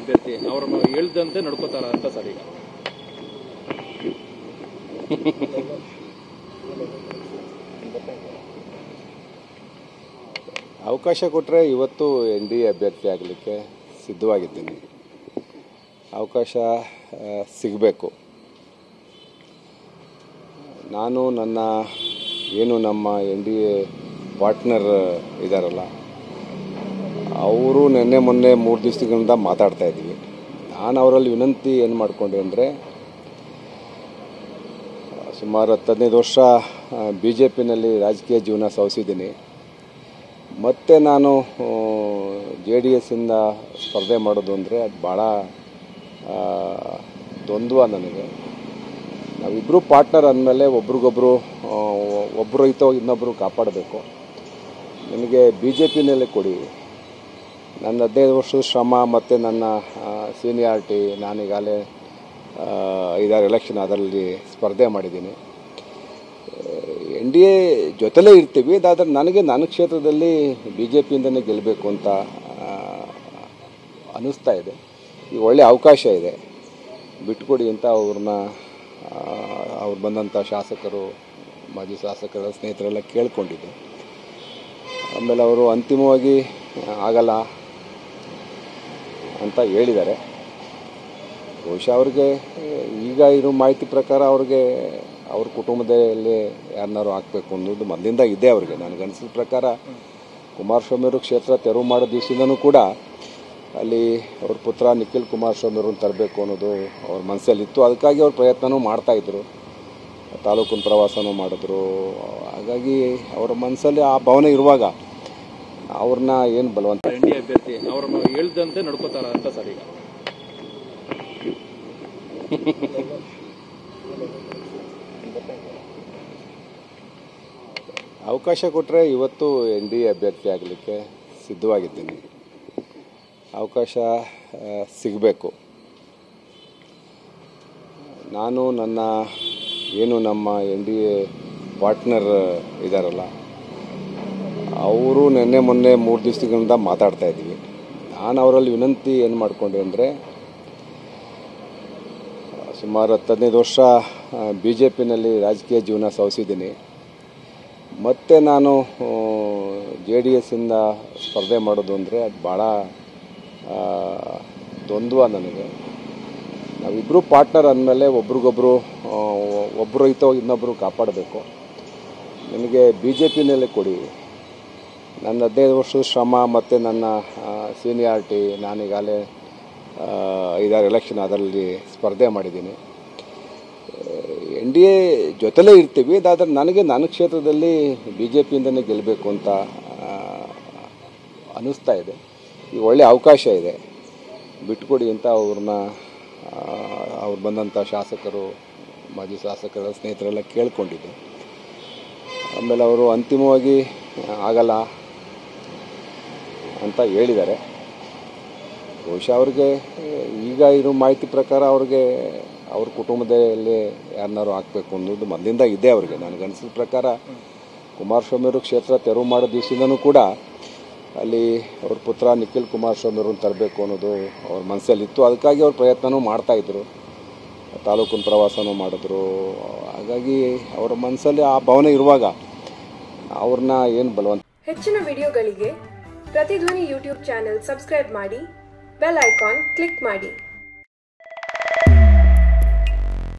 ಅಭ್ಯರ್ಥಿ ಅವ್ರನ್ನ ಹೇಳ್ದಂತೆ ನಡ್ಕೋತಾರ ಅಂತ ಸರ್ ಈಗ ಅವಕಾಶ ಕೊಟ್ಟರೆ ಇವತ್ತು ಎನ್ ಡಿ ಎ ಅಭ್ಯರ್ಥಿ ಆಗಲಿಕ್ಕೆ ಸಿದ್ಧವಾಗಿದ್ದೀನಿ ಅವಕಾಶ ಸಿಗಬೇಕು ನಾನು ನನ್ನ ಏನು ನಮ್ಮ ಎನ್ ಡಿ ಎ ಪಾರ್ಟ್ನರ್ ಇದ್ದಾರಲ್ಲ ಅವರು ನಿನ್ನೆ ಮೊನ್ನೆ ಮೂರು ದಿವಸಗಳಿಂದ ಮಾತಾಡ್ತಾ ಇದ್ದೀವಿ ನಾನು ಅವರಲ್ಲಿ ವಿನಂತಿ ಏನು ಮಾಡಿಕೊಂಡೆ ಅಂದರೆ ಸುಮಾರು ಹತ್ತು ಹದಿನೈದು ವರ್ಷ ಬಿ ಜೆ ಪಿನಲ್ಲಿ ರಾಜಕೀಯ ಜೀವನ ಸವಿಸಿದ್ದೀನಿ ಮತ್ತೆ ನಾನು ಜೆ ಡಿ ಎಸ್ಸಿಂದ ಸ್ಪರ್ಧೆ ಮಾಡೋದು ಅಂದರೆ ಅದು ಭಾಳ ಆ, ದ್ವಂದ್ವ ನನಗೆ ನಾವಿಬ್ಬರು ಪಾರ್ಟ್ನರ್ ಅಂದಮೇಲೆ ಒಬ್ರಿಗೊಬ್ರು ಆ, ಒಬ್ರು ಐತೋ ಇನ್ನೊಬ್ಬರು ಕಾಪಾಡಬೇಕು ನನಗೆ ಬಿ ಜೆ ಪಿನಲ್ಲೇ ಕೊಡಿ ನನ್ನ ಹದಿನೈದು ವರ್ಷದ ಶ್ರಮ ಮತ್ತು ನನ್ನ ಸೀನಿಯಾರಿಟಿ ನಾನೀಗಾಗಲೇ ಐದಾರು ಎಲೆಕ್ಷನ್ ಅದರಲ್ಲಿ ಸ್ಪರ್ಧೆ ಮಾಡಿದ್ದೀನಿ ಎನ್ ಡಿ ಎ ಜೊತೆಲೇ ಇರ್ತೀವಿ ಅದಾದ್ರೆ ನನಗೆ ನನ್ನ ಕ್ಷೇತ್ರದಲ್ಲಿ ಬಿ ಜೆ ಪಿಯಿಂದನೇ ಗೆಲ್ಲಬೇಕು ಅಂತ ಆ, ಅನ್ನಿಸ್ತಾ ಇದೆ ಈಗ ಒಳ್ಳೆ ಅವಕಾಶ ಇದೆ ಬಿಟ್ಕೊಡಿ ಅಂತ ಅವ್ರನ್ನ ಆ, ಅವ್ರು ಬಂದಂಥ ಶಾಸಕರು ಮಾಜಿ ಶಾಸಕರ ಸ್ನೇಹಿತರೆಲ್ಲ ಕೇಳ್ಕೊಂಡಿದ್ದೆ ಆಮೇಲೆ ಅವರು ಅಂತಿಮವಾಗಿ ಆಗಲ್ಲ ಅಂತ ಹೇಳಿದ್ದಾರೆ ಬಹುಶಃ ಅವ್ರಿಗೆ ಈಗ ಇರೋ ಮಾಹಿತಿ ಪ್ರಕಾರ ಅವ್ರಿಗೆ ಅವ್ರ ಕುಟುಂಬದಲ್ಲಿ ಯಾರನ್ನಾರು ಹಾಕಬೇಕು ಅನ್ನೋದು ಮೊದಲಿಂದ ಇದೆ ಅವ್ರಿಗೆ ನನಗನ್ಸಿದ ಪ್ರಕಾರ ಕುಮಾರಸ್ವಾಮಿ ಅವರು ಕ್ಷೇತ್ರ ತೆರವು ಮಾಡೋ ದಿವಸದಿಂದನೂ ಕೂಡ ಅಲ್ಲಿ ಅವ್ರ ಪುತ್ರ ನಿಖಿಲ್ ಕುಮಾರಸ್ವಾಮಿ ಅವ್ರನ್ನ ತರಬೇಕು ಅನ್ನೋದು ಅವ್ರ ಮನಸ್ಸಲ್ಲಿತ್ತು ಅದಕ್ಕಾಗಿ ಅವ್ರು ಪ್ರಯತ್ನನೂ ಮಾಡ್ತಾಯಿದ್ರು ತಾಲೂಕಿನ ಪ್ರವಾಸನೂ ಮಾಡಿದ್ರು ಹಾಗಾಗಿ ಅವರ ಮನಸ್ಸಲ್ಲಿ ಆ ಭಾವನೆ ಇರುವಾಗ ಅವ್ರನ್ನ ಏನು ಬಲವಂತ ಎನ್ ಡಿ ಎ ಅಭ್ಯರ್ಥಿ ಅವ್ರನ್ನ ಹೇಳ್ದಂತೆ ನಡ್ಕೋತಾರ ಅಂತ ಸರ್ ಈಗ ಅವಕಾಶ ಕೊಟ್ಟರೆ ಇವತ್ತು ಎನ್ ಡಿ ಎ ಅಭ್ಯರ್ಥಿ ಆಗಲಿಕ್ಕೆ ಸಿದ್ಧವಾಗಿದ್ದೀನಿ ಅವಕಾಶ ಸಿಗಬೇಕು ನಾನು ನನ್ನ ಏನು ನಮ್ಮ ಎನ್ ಡಿ ಎ ಪಾರ್ಟ್ನರ್ ಇದ್ದಾರಲ್ಲ ಅವರು ನಿನ್ನೆ ಮೊನ್ನೆ ಮೂರು ದಿವಸಗಳಿಂದ ಮಾತಾಡ್ತಾ ಇದ್ದೀವಿ ನಾನು ಅವರಲ್ಲಿ ವಿನಂತಿ ಏನು ಮಾಡಿಕೊಂಡೆ ಅಂದರೆ ಸುಮಾರು ಹತ್ತು ಹದಿನೈದು ವರ್ಷ ಬಿ ಜೆ ಪಿನಲ್ಲಿ ರಾಜಕೀಯ ಜೀವನ ಸವಿಸಿದ್ದೀನಿ ಮತ್ತೆ ನಾನು ಜೆ ಡಿ ಎಸ್ಸಿಂದ ಸ್ಪರ್ಧೆ ಮಾಡೋದು ಅಂದರೆ ಅದು ಭಾಳ ಆ, ದ್ವಂದ್ವ ನನಗೆ ನಾವಿಬ್ಬರು ಪಾರ್ಟ್ನರ್ ಅಂದಮೇಲೆ ಒಬ್ರಿಗೊಬ್ರು ಆ, ಒಬ್ರು ಐತೋ ಇನ್ನೊಬ್ಬರು ಕಾಪಾಡಬೇಕು ನನಗೆ ಬಿ ಜೆ ಪಿನಲ್ಲೇ ಕೊಡಿ ನನ್ನ ಹದಿನೈದು ವರ್ಷದ ಶ್ರಮ ಮತ್ತು ನನ್ನ ಸೀನಿಯಾರಿಟಿ ನಾನೀಗಾಗಲೇ ಆ, ಐದಾರು ಎಲೆಕ್ಷನ್ ಅದರಲ್ಲಿ ಸ್ಪರ್ಧೆ ಮಾಡಿದ್ದೀನಿ ಎನ್ ಡಿ ಎ ಜೊತೆಲೇ ಇರ್ತೀವಿ ಅದಾದ್ರೆ ನನಗೆ ನನ್ನ ಕ್ಷೇತ್ರದಲ್ಲಿ ಬಿ ಜೆ ಪಿಯಿಂದನೇ ಗೆಲ್ಲಬೇಕು ಅಂತ ಆ, ಅನ್ನಿಸ್ತಾ ಇದೆ ಈಗ ಒಳ್ಳೆ ಅವಕಾಶ ಇದೆ ಬಿಟ್ಕೊಡಿ ಅಂತ ಅವ್ರನ್ನ ಆ, ಅವ್ರು ಬಂದಂಥ ಶಾಸಕರು ಮಾಜಿ ಶಾಸಕರ ಸ್ನೇಹಿತರೆಲ್ಲ ಕೇಳ್ಕೊಂಡಿದ್ದೆ ಆಮೇಲೆ ಅವರು ಅಂತಿಮವಾಗಿ ಆಗಲ್ಲ ಅಂತ ಹೇಳಿದ್ದಾರೆ ಬಹುಶಃ ಅವ್ರಿಗೆ ಈಗ ಇರೋ ಮಾಹಿತಿ ಪ್ರಕಾರ ಅವ್ರಿಗೆ ಅವ್ರ ಕುಟುಂಬದಲ್ಲಿ ಯಾರನ್ನಾರು ಹಾಕಬೇಕು ಅನ್ನೋದು ಮೊದಲಿಂದ ಇದೆ ಅವ್ರಿಗೆ ನನಗನ್ಸಿದ ಪ್ರಕಾರ ಕುಮಾರಸ್ವಾಮಿ ಅವರು ಕ್ಷೇತ್ರ ತೆರವು ಮಾಡೋ ದಿವಸದಿಂದನೂ ಕೂಡ ಅಲ್ಲಿ ಅವ್ರ ಪುತ್ರ ನಿಖಿಲ್ ಕುಮಾರಸ್ವಾಮಿ ಅವ್ರನ್ನ ತರಬೇಕು ಅನ್ನೋದು ಅವ್ರ ಮನಸ್ಸಲ್ಲಿತ್ತು ಅದಕ್ಕಾಗಿ ಅವ್ರು ಪ್ರಯತ್ನನೂ ಮಾಡ್ತಾಯಿದ್ರು ತಾಲೂಕಿನ ಪ್ರವಾಸನೂ ಮಾಡಿದ್ರು ಹಾಗಾಗಿ ಅವರ ಮನಸ್ಸಲ್ಲಿ ಆ ಭಾವನೆ ಇರುವಾಗ ಅವ್ರನ್ನ ಏನು ಬಲವಂತ ಹೆಚ್ಚಿನ ವಿಡಿಯೋಗಳಿಗೆ ಪ್ರತಿಧ್ವನಿ ಯೂಟ್ಯೂಬ್ ಚಾನೆಲ್ ಸಬ್ಸ್ಕ್ರೈಬ್ ಮಾಡಿ ಬೆಲ್ ಐಕಾನ್ ಕ್ಲಿಕ್ ಮಾಡಿ